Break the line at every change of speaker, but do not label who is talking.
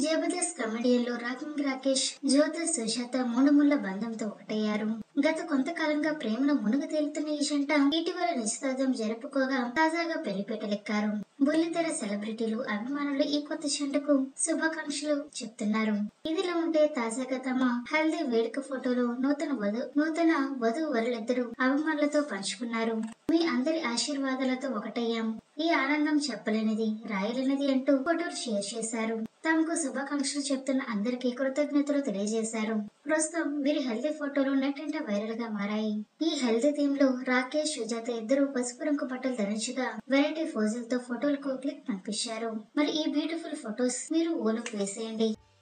Jabardasth comedian లో rocking Rakesh Jyothi Sujatha మూడుముళ్ల బంధంతో ఒకటయ్యారు గత కొంతకాలంగా ప్రేమలో మునుగు తేలుతున్న ఈ జంట ఇటీవల నిశ్చితార్థం జరుపుకోగా తాజాగా పెళ్లిపేటలెక్కారు బుల్లితెర సెలబ్రిటీలు అభిమానులు ఈ కొత్త జంటకు శుభాకాంక్షలు చెప్తున్నారు ఇదిలా ఉంటే తాజాగా తమ హల్దీ వేడుక ఫోటోలు నూతన వధు నూతన వధువు వరులిద్దరూ అభిమానులతో పంచుకున్నారు మీ అందరి ఆశీర్వాదాలతో ఒకటయ్యాం ఈ ఆనందం చెప్పలేనిది రాయలేనిది అంటూ ఫోటోలు షేర్ చేశారు తమకు శుభాకాంక్షలు చెప్తున్న అందరికీ కృతజ్ఞతలు తెలియజేశారు ప్రస్తుతం వీరి హెల్దీ ఫోటోలు నెట్టింట వైరల్ గా మారాయి ఈ హెల్దీ థీమ్ లో రాకేష్ సుజాత ఇద్దరు పసుపు రంగు బట్టలు ధరించగా వెరైటీ ఫోజులతో ఫోటోలకు క్లిక్ పంపించారు మరి ఈ బ్యూటిఫుల్ ఫొటోస్ మీరు ఓలోకి వేసేయండి